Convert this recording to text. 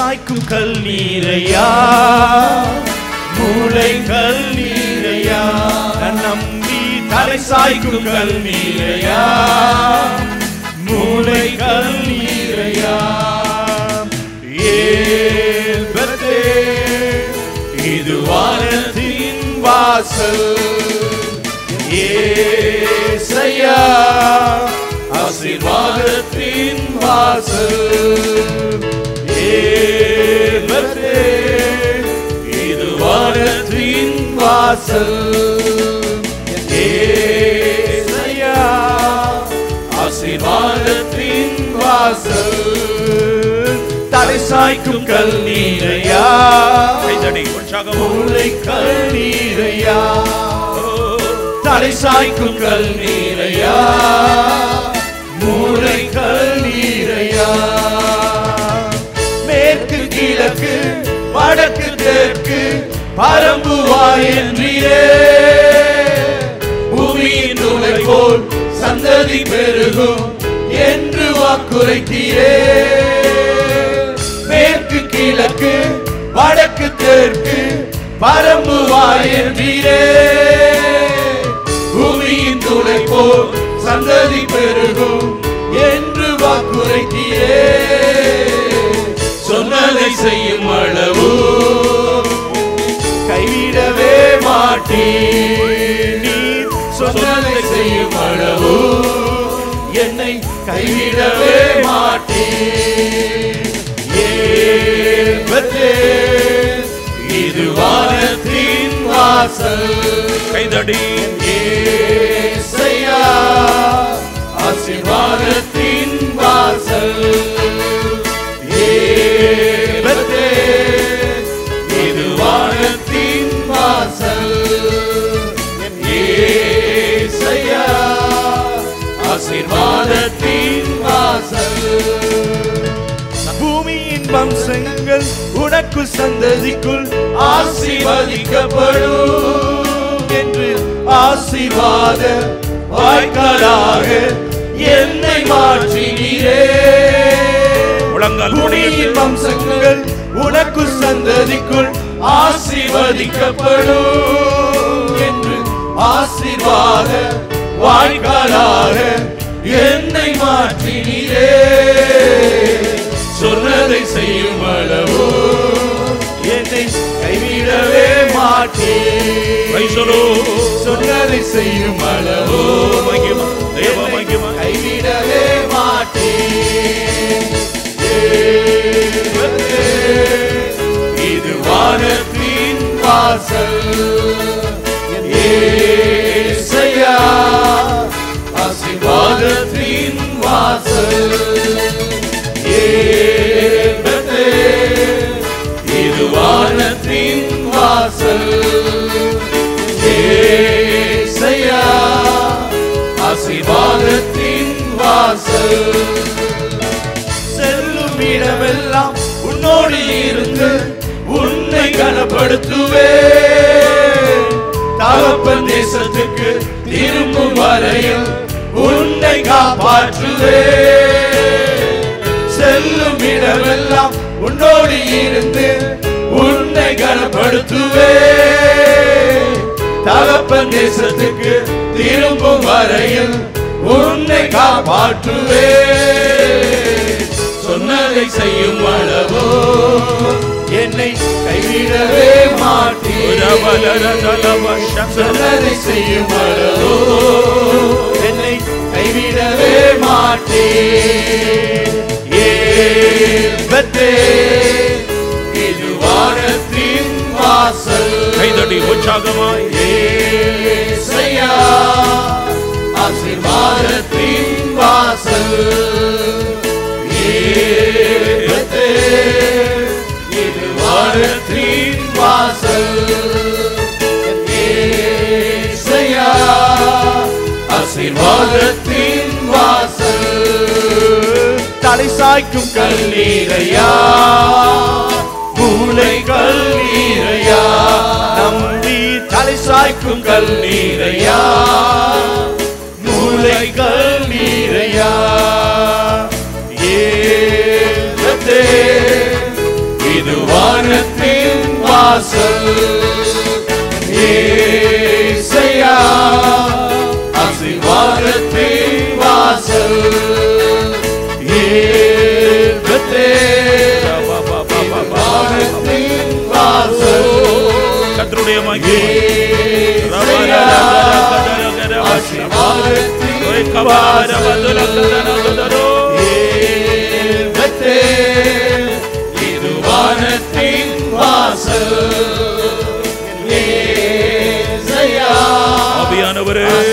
சாய்க்கும் கல் நீரையா மூளை கல் நீரையா நான் நம்பி தலை சாய்க்கும் கல் நீரையா மூளை கல் நீரையா ஏற்பதே இது வானத்தின் வாசல் ஏசையா ஆசீர்வாதத்தின் வாசல் ஏற்பதே இது வானத்தின் வாசல் ஏசையா ஆசீர்வாதத்தின் வாசல் தலை சாய்க்கும் கல் நீரையா கைதடி உற்சாகம் மூளை கல் நீரையா தலை சாய்க்கும் கல் நீரையா மூளை கல் நீரையா மேற்கு கிழக்கு வடக்கு தெற்கு பரம்புவாய் என்றீரே பூமியின் நூலை போல் சந்ததி பெருகும் என்று வாக்குரைத்தீரே மேற்கு கிழக்கு வடக்கு தெற்கு பரம்புவாய் என்றீரே பூமியின் துளை போல் சந்ததி பெருகும் என்று வாக்குரைத்தீரே சொன்னதை செய்யும் அளவு கைவிடவே மாட்டீர் நீர் சொன்னதை செய்யும் அளவு என்னை கைவிடவே மாட்டீர் ஏற்பதே இது வானத்தின் வாசல் கைதடி ஏசையா ஆசீர்வாதத்தின் வாசல் ஏற்பதே இது வானத்தின் வாசல் ஏசையா ஆசீர்வாதத்தின் வாசல் பூமியின் வம்சங்கள் உனக்கு சந்ததிக்குள் ஆசீர்வதிக்கப்படும் என்று ஆசீர்வாத வாய்க்காலாக என்னை மாற்றினீரே முழங்கால் பூமியின் வம்சங்கள் உனக்கு சந்ததிக்குள் ஆசீர்வதிக்கப்படும் என்று ஆசீர்வாத வாய்க்காலாக என்னை மாற்றினீரே சொன்னதை செய்யும் அளவு என்னை கைவிடவே மாட்டேன் கைசொலோ சொன்னதை செய்யும் அளவு மகிமை, தேவ என்னை மகிமை. கைவிடவே மாட்டேன் தேவனே, இது வானத்தின் வாசல் ஏசையா ஆசீர்வாதத்தின் வாசல் ஏபதே, இது வானத்தின் வாசல் ஏசையா ஆசீர்வாதத்தின் வாசல் செல்லும் இடமெல்லாம் உன்னோடு இருந்து உன்னை கனப்படுத்துவே தகப்பன் தேசத்துக்கு திரும்பும் வரையில் உன்னை காப்பாற்றுவே செல்லும் இடமெல்லாம் உன்னோடு இருந்து உன்னை கனப்படுத்துவே தகப்பன் தேசத்துக்கு திரும்பும் வரையில் உன்னை காப்பாற்றுவே சொன்னதை செய்யும் அளவோ என்னை கைவிடவே மாட்டேன் சொன்னதை செய்யும் அளவோ என்னை கைவிடவே மாட்டேன் ஏற்பதே இது வானத்தின் வாசல் கைதடி உற்சாகமாய் ஏசையா ஆசீர்வாதத்தின் வாசல் ஏற்பதே இது வானத்தின் வாசல் ஏசையா ஆசீர்வாதத்தின் வாசல் தலை சாய்க்கும் கல்லீரையா மூளை கல்லீரையா நம்பி தலை சாய்க்கும் கல்லீரையா மூளை கல்லீரையா ஏதே வாசல் ஏசையா ஆசீர்வாதத்தின் வாசல் ஏற்பத்தே வானத்தின் வாசல் கர்த்தருடைய மகிமை ஏசையா ஆசீர்வாதத்தின் ஏற்பத்தே இது வானத்தின் வாசல் ஏசையா ஆவியானவரே